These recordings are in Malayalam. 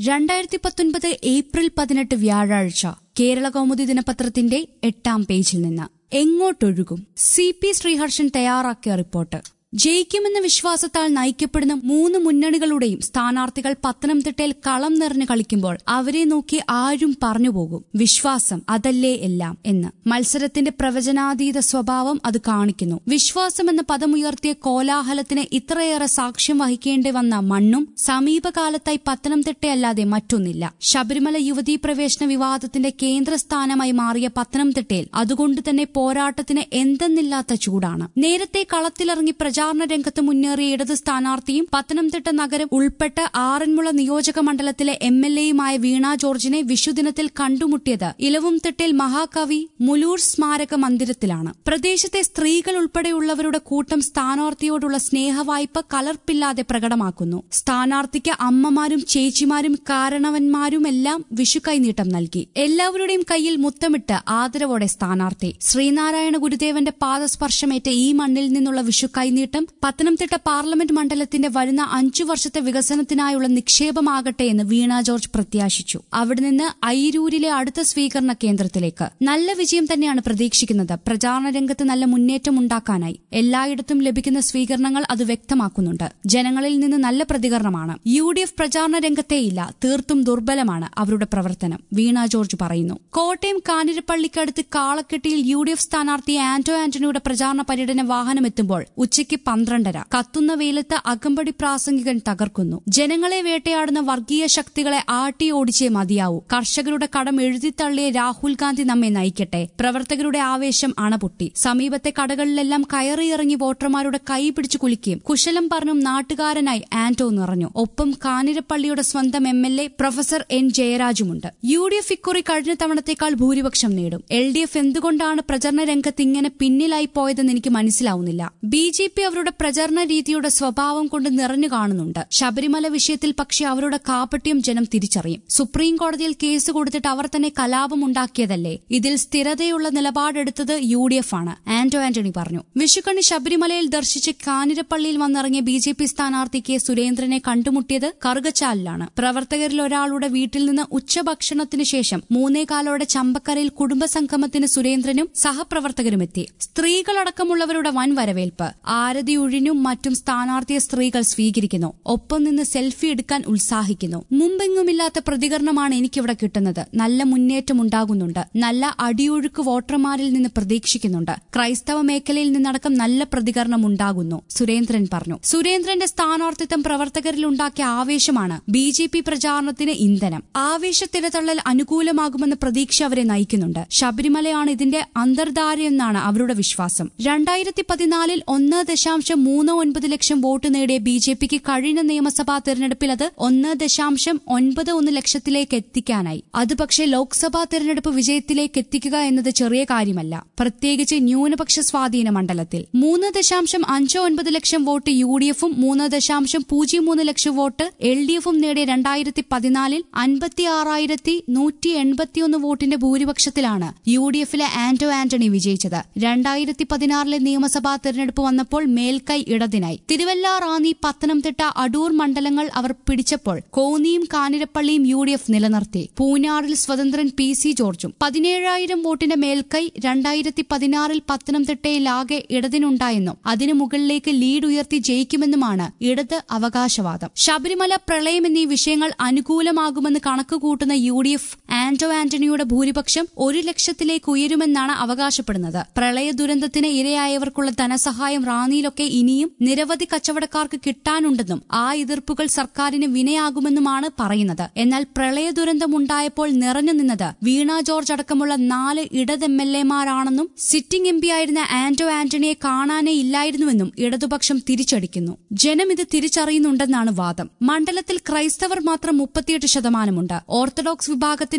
രണ്ടായിരത്തി പത്തൊൻപത് ഏപ്രിൽ പതിനെട്ട് വ്യാഴാഴ്ച കേരള കൗമുദി ദിനപത്രത്തിന്റെ എട്ടാം പേജിൽ നിന്ന് എങ്ങോട്ടൊഴുകും സി പി ശ്രീഹർഷൻ തയ്യാറാക്കിയ റിപ്പോർട്ട് ജയിക്കുമെന്ന വിശ്വാസത്താൽ നയിക്കപ്പെടുന്ന മൂന്ന് മുന്നണികളുടെയും സ്ഥാനാർത്ഥികൾ പത്തനംതിട്ടയിൽ കളം നിറഞ്ഞു കളിക്കുമ്പോൾ അവരെ നോക്കി ആരും പറഞ്ഞുപോകും വിശ്വാസം അതല്ലേ എല്ലാം എന്ന് മത്സരത്തിന്റെ പ്രവചനാതീത സ്വഭാവം അത് കാണിക്കുന്നു വിശ്വാസം എന്ന പദമുയർത്തിയ കോലാഹലത്തിന് ഇത്രയേറെ സാക്ഷ്യം വഹിക്കേണ്ടി വന്ന മണ്ണും സമീപകാലത്തായി പത്തനംതിട്ടയല്ലാതെ മറ്റൊന്നില്ല ശബരിമല യുവതീ പ്രവേശന വിവാദത്തിന്റെ കേന്ദ്രസ്ഥാനമായി മാറിയ പത്തനംതിട്ടയിൽ അതുകൊണ്ട് തന്നെ പോരാട്ടത്തിന് എന്തെന്നില്ലാത്ത ചൂടാണ് നേരത്തെ കളത്തിലിറങ്ങി പ്രചാരണ രംഗത്ത് മുന്നേറിയ ഇടത് സ്ഥാനാർത്ഥിയും പത്തനംതിട്ട നഗരം ഉൾപ്പെട്ട ആറന്മുള നിയോജക മണ്ഡലത്തിലെ എം എൽ എയുമായ വീണ ജോർജിനെ വിഷുദിനത്തിൽ കണ്ടുമുട്ടിയത് ഇലവുംതിട്ടയിൽ മഹാകവി മുലൂർ സ്മാരക മന്ദിരത്തിലാണ് പ്രദേശത്തെ സ്ത്രീകൾ ഉൾപ്പെടെയുള്ളവരുടെ കൂട്ടം സ്ഥാനാർത്ഥിയോടുള്ള സ്നേഹവായ്പ കലർപ്പില്ലാതെ പ്രകടമാക്കുന്നു സ്ഥാനാർത്ഥിക്ക് അമ്മമാരും ചേച്ചിമാരും കാരണവന്മാരുമെല്ലാം വിഷു കൈനീട്ടം നൽകി എല്ലാവരുടെയും കയ്യിൽ മുത്തമിട്ട് ആദരവോടെ സ്ഥാനാർത്ഥി ശ്രീനാരായണ ഗുരുദേവന്റെ പാദസ്പർശമേറ്റ ഈ മണ്ണിൽ നിന്നുള്ള വിഷു കൈനീട്ടം പത്തനംതിട്ട പാർലമെന്റ് മണ്ഡലത്തിന്റെ വരുന്ന അഞ്ചു വർഷത്തെ വികസനത്തിനായുള്ള നിക്ഷേപമാകട്ടെ എന്ന് വീണ ജോർജ് പ്രത്യാശിച്ചു അവിടെ നിന്ന് ഐരൂരിലെ അടുത്ത സ്വീകരണ കേന്ദ്രത്തിലേക്ക് നല്ല വിജയം തന്നെയാണ് പ്രതീക്ഷിക്കുന്നത് പ്രചാരണ രംഗത്ത് നല്ല മുന്നേറ്റം ഉണ്ടാക്കാനായി എല്ലായിടത്തും ലഭിക്കുന്ന സ്വീകരണങ്ങൾ അത് വ്യക്തമാക്കുന്നുണ്ട് ജനങ്ങളിൽ നിന്ന് നല്ല പ്രതികരണമാണ് യു ഡി എഫ് പ്രചാരണ രംഗത്തേയില്ല തീർത്തും ദുർബലമാണ് അവരുടെ പ്രവർത്തനം വീണ ജോർജ് പറയുന്നു കോട്ടയം കാഞ്ഞിരപ്പള്ളിക്കടുത്ത് കാളക്കെട്ടിയിൽ യു ഡി എഫ് സ്ഥാനാർത്ഥി ആന്റോ ആന്റണിയുടെ പ്രചാരണ പര്യടന വാഹനമെത്തുമ്പോൾ ഉച്ചയ്ക്ക് പന്ത്രണ്ടര കത്തുന്ന വെയിലത്ത് അകമ്പടി പ്രാസംഗികൻ തകർക്കുന്നു ജനങ്ങളെ വേട്ടയാടുന്ന വർഗീയ ശക്തികളെ ആട്ടി ഓടിച്ചേ മതിയാവൂ കർഷകരുടെ കടം എഴുതിത്തള്ളിയ രാഹുൽ ഗാന്ധി നമ്മെ നയിക്കട്ടെ പ്രവർത്തകരുടെ ആവേശം അണപൊട്ടി സമീപത്തെ കടകളിലെല്ലാം കയറിയിറങ്ങി വോട്ടർമാരുടെ കൈ പിടിച്ചു കുലിക്കുകയും കുശലം പറഞ്ഞും നാട്ടുകാരനായി ആന്റോ നിറഞ്ഞു ഒപ്പം കാഞ്ഞിരപ്പള്ളിയുടെ സ്വന്തം M L A professor N ജയരാജുമുണ്ട് യു ഡി എഫ് ഇക്കുറി കഴിഞ്ഞ തവണത്തേക്കാൾ ഭൂരിപക്ഷം നേടും എൽ ഡി എഫ് എന്തുകൊണ്ടാണ് പ്രചരണ രംഗത്ത് ഇങ്ങനെ പിന്നിലായി പോയതെന്ന് എനിക്ക് മനസ്സിലാവുന്നില്ല ബി ജെ പി അവരുടെ പ്രചരണ രീതിയുടെ സ്വഭാവം കൊണ്ട് നിറഞ്ഞു കാണുന്നുണ്ട് ശബരിമല വിഷയത്തിൽ പക്ഷേ അവരുടെ കാപ്പട്യം ജനം തിരിച്ചറിയും സുപ്രീം കോടതിയിൽ കേസ് കൊടുത്തിട്ട് അവർ തന്നെ കലാപമുണ്ടാക്കിയതല്ലേ ഇതിൽ സ്ഥിരതയുള്ള നിലപാടെടുത്തത് യു ഡി എഫ് ആണ് ആന്റോ ആന്റണി പറഞ്ഞു വിഷുക്കണി ശബരിമലയിൽ ദർശിച്ച് കാഞ്ഞിരപ്പള്ളിയിൽ വന്നിറങ്ങിയ ബി ജെ പി സ്ഥാനാർത്ഥി കെ സുരേന്ദ്രനെ കണ്ടുമുട്ടിയത് കറുകച്ചാലിലാണ് പ്രവർത്തകരിൽ ഒരാളുടെ വീട്ടിൽ നിന്ന് ഉച്ചഭക്ഷണത്തിന് ശേഷം മൂന്നേകാലോടെ ചമ്പക്കരയിൽ കുടുംബസംഗമത്തിന് സുരേന്ദ്രനും സഹപ്രവർത്തകരുമെത്തി സ്ത്രീകളടക്കമുള്ളവരുടെ വൻ വരവേൽപ്പ് ആരതി ഒഴിഞ്ഞും മറ്റും സ്ഥാനാർത്ഥിയെ സ്ത്രീകൾ സ്വീകരിക്കുന്നു ഒപ്പം നിന്ന് സെൽഫി എടുക്കാൻ ഉത്സാഹിക്കുന്നു മുമ്പെങ്ങുമില്ലാത്ത പ്രതികരണമാണ് എനിക്കിവിടെ കിട്ടുന്നത് നല്ല മുന്നേറ്റം ഉണ്ടാകുന്നുണ്ട് നല്ല അടിയൊഴുക്ക് വോട്ടർമാരിൽ നിന്ന് പ്രതീക്ഷിക്കുന്നുണ്ട് ക്രൈസ്തവ മേഖലയിൽ നിന്നടക്കം നല്ല പ്രതികരണം ഉണ്ടാകുന്നു സുരേന്ദ്രൻ പറഞ്ഞു സുരേന്ദ്രന്റെ സ്ഥാനാർത്ഥിത്വം പ്രവർത്തകരിൽ ഉണ്ടാക്കിയ ആവേശമാണ് ബി ജെ പി പ്രചാരണത്തിന് ഇന്ധനം ആവേശത്തിരതള്ളൽ അനുകൂലമാകുമെന്ന പ്രതീക്ഷ അവരെ നയിക്കുന്നുണ്ട് ശബരിമലയാണ് ഇതിന്റെ അന്തർധാര എന്നാണ് അവരുടെ വിശ്വാസം രണ്ടായിരത്തി പതിനാലിൽ ഒന്ന് ദശാംശം മൂന്ന് ഒൻപത് ലക്ഷം വോട്ട് നേടിയ ബി ജെ പിക്ക് കഴിഞ്ഞ നിയമസഭാ തെരഞ്ഞെടുപ്പിൽ അത് ഒന്ന് ദശാംശം ഒൻപത് ഒന്ന് ലക്ഷത്തിലേക്ക് എത്തിക്കാനായി അത് പക്ഷേ ലോക്സഭാ തെരഞ്ഞെടുപ്പ് വിജയത്തിലേക്ക് എത്തിക്കുക എന്നത് ചെറിയ കാര്യമല്ല പ്രത്യേകിച്ച് ന്യൂനപക്ഷ സ്വാധീന മണ്ഡലത്തിൽ മൂന്ന് ദശാംശം അഞ്ച് ഒൻപത് ലക്ഷം വോട്ട് യു ഡി എഫും മൂന്ന് ദശാംശം പൂജ്യം മൂന്ന് ലക്ഷം വോട്ട് എൽ ഡി എഫും നേടിയ രണ്ടായിരത്തി പതിനാലിൽ അൻപത്തി ആറായിരത്തി നൂറ്റി എൺപത്തിയൊന്ന് വോട്ടിന്റെ ഭൂരിപക്ഷത്തിലാണ് യു ഡി എഫിലെ ആന്റോ ആന്റണി വിജയിച്ചത് രണ്ടായിരത്തി പതിനാറിലെ നിയമസഭാ തെരഞ്ഞെടുപ്പ് വന്നപ്പോൾ മേൽക്കൈ ഇടതിനായി തിരുവല്ല റാന്നി പത്തനംതിട്ട അടൂർ മണ്ഡലങ്ങൾ അവർ പിടിച്ചപ്പോൾ കോന്നിയും കാഞ്ഞിരപ്പള്ളിയും യു ഡി എഫ് നിലനിർത്തി പൂഞ്ഞാറിൽ സ്വതന്ത്രൻ പി സി ജോർജും പതിനേഴായിരം വോട്ടിന്റെ മേൽക്കൈ രണ്ടായിരത്തി പതിനാറിൽ പത്തനംതിട്ടയിലാകെ ഇടതിനുണ്ടായെന്നും അതിനു മുകളിലേക്ക് ലീഡ് ഉയർത്തി ജയിക്കുമെന്നുമാണ് ഇടത് അവകാശവാദം ശബരിമല പ്രളയം എന്നീ വിഷയങ്ങൾ അനുകൂലമാകുമെന്ന് കണക്കുകൂട്ടുന്ന യു ഡി എഫ് ആന്റോ ആന്റണിയുടെ ഭൂരിപക്ഷം ഒരു ലക്ഷത്തിലേക്ക് ഉയരുമെന്നാണ് അവകാശപ്പെടുന്നത് പ്രളയ ദുരന്തത്തിന് ഇരയായവർക്കുള്ള ധനസഹായം റാന്നിയിലൊക്കെ ഇനിയും നിരവധി കച്ചവടക്കാർക്ക് കിട്ടാനുണ്ടെന്നും ആ എതിർപ്പുകൾ സർക്കാരിന് വിനയാകുമെന്നുമാണ് പറയുന്നത് എന്നാൽ പ്രളയ ദുരന്തമുണ്ടായപ്പോൾ നിറഞ്ഞു നിന്നത് വീണ ജോർജ് അടക്കമുള്ള നാല് ഇടത് എം എൽ എമാരാണെന്നും സിറ്റിംഗ് എം ആയിരുന്ന ആന്റോ ആന്റണിയെ കാണാനേ ഇല്ലായിരുന്നുവെന്നും ഇടതുപക്ഷം തിരിച്ചടിക്കുന്നു ജനം ഇത് തിരിച്ചറിയുന്നുണ്ടെന്നാണ് വാദം മണ്ഡലത്തിൽ ക്രൈസ്തവർ മാത്രം മുപ്പത്തിയെട്ട് ശതമാനമുണ്ട് ഓർത്തഡോക്സ് വിഭാഗത്തിന്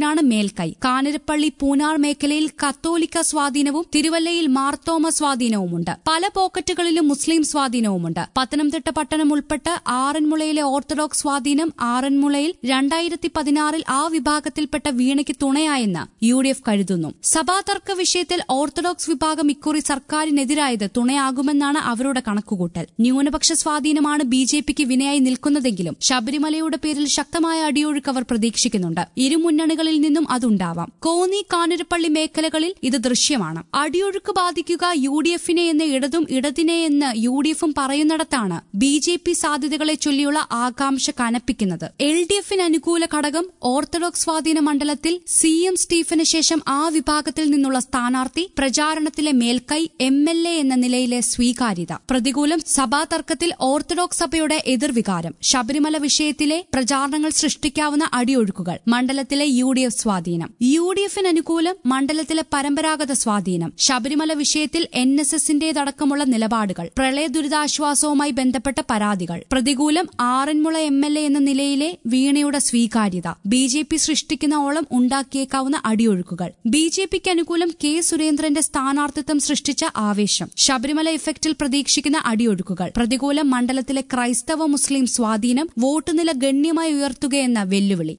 സ്വാധീനത്തിനാണ് മേൽക്കൈ കാഞ്ഞിരപ്പള്ളി പൂനാർ മേഖലയിൽ കത്തോലിക്ക സ്വാധീനവും തിരുവല്ലയിൽ മാർത്തോമ സ്വാധീനവുമുണ്ട് പല പോക്കറ്റുകളിലും മുസ്ലിം സ്വാധീനവുമുണ്ട് പത്തനംതിട്ട പട്ടണം ഉൾപ്പെട്ട ആറന്മുളയിലെ ഓർത്തഡോക്സ് സ്വാധീനം ആറന്മുളയിൽ രണ്ടായിരത്തി പതിനാറിൽ ആ വിഭാഗത്തിൽപ്പെട്ട വീണയ്ക്ക് തുണയായെന്ന് യു ഡി എഫ് കരുതുന്നു സഭാതർക്ക വിഷയത്തിൽ ഓർത്തഡോക്സ് വിഭാഗം ഇക്കുറി സർക്കാരിനെതിരായത് തുണയാകുമെന്നാണ് അവരുടെ കണക്കുകൂട്ടൽ ന്യൂനപക്ഷ സ്വാധീനമാണ് ബി ജെ പിക്ക് വിനയായി നിൽക്കുന്നതെങ്കിലും ശബരിമലയുടെ പേരിൽ ശക്തമായ അടിയൊഴുക്ക് അവർ പ്രതീക്ഷിക്കുന്നുണ്ട് ഇരുമുന്നണികളിൽ നിന്നും അതുണ്ടാവാം കോന്നി കാഞ്ഞിരപ്പള്ളി മേഖലകളിൽ ഇത് ദൃശ്യമാണ് അടിയൊഴുക്ക് ബാധിക്കുക യു ഡി എഫിനെ എന്ന് ഇടതും ഇടതിനെ എന്ന് യു ഡി എഫും പറയുന്നിടത്താണ് ബി ജെ പി സാധ്യതകളെ ചൊല്ലിയുള്ള ആകാംക്ഷ കനപ്പിക്കുന്നത് എൽ ഡി എഫിന് അനുകൂല ഘടകം ഓർത്തഡോക്സ് സ്വാധീന മണ്ഡലത്തിൽ സി എം സ്റ്റീഫന് ശേഷം ആ വിഭാഗത്തിൽ നിന്നുള്ള സ്ഥാനാർത്ഥി പ്രചാരണത്തിലെ മേൽക്കൈ എം എൽ എ എന്ന നിലയിലെ സ്വീകാര്യത പ്രതികൂലം സഭാ തർക്കത്തിൽ ഓർത്തഡോക്സ് സഭയുടെ എതിർവികാരം ശബരിമല വിഷയത്തിലെ പ്രചാരണങ്ങൾ സൃഷ്ടിക്കാവുന്ന അടിയൊഴുക്കുകൾ മണ്ഡലത്തിലെ യു ഡി എഫ് സ്വാധീനം യു ഡി എഫിന് അനുകൂലം മണ്ഡലത്തിലെ പരമ്പരാഗത സ്വാധീനം ശബരിമല വിഷയത്തിൽ എൻ എസ് എസിന്റേതടക്കമുള്ള നിലപാടുകൾ പ്രളയ ദുരിതാശ്വാസവുമായി ബന്ധപ്പെട്ട പരാതികൾ പ്രതികൂലം ആറന്മുള എം എൽ എ എന്ന നിലയിലെ വീണയുടെ സ്വീകാര്യത ബി ജെ പി സൃഷ്ടിക്കുന്ന ഓളം ഉണ്ടാക്കിയേക്കാവുന്ന അടിയൊഴുക്കുകൾ ബി ജെ പിക്ക് അനുകൂലം കെ സുരേന്ദ്രന്റെ സ്ഥാനാർത്ഥിത്വം സൃഷ്ടിച്ച ആവേശം ശബരിമല ഇഫക്റ്റിൽ പ്രതീക്ഷിക്കുന്ന അടിയൊഴുക്കുകൾ പ്രതികൂലം മണ്ഡലത്തിലെ ക്രൈസ്തവ മുസ്ലിം സ്വാധീനം വോട്ടുനില ഗണ്യമായി ഉയർത്തുകയെന്ന വെല്ലുവിളി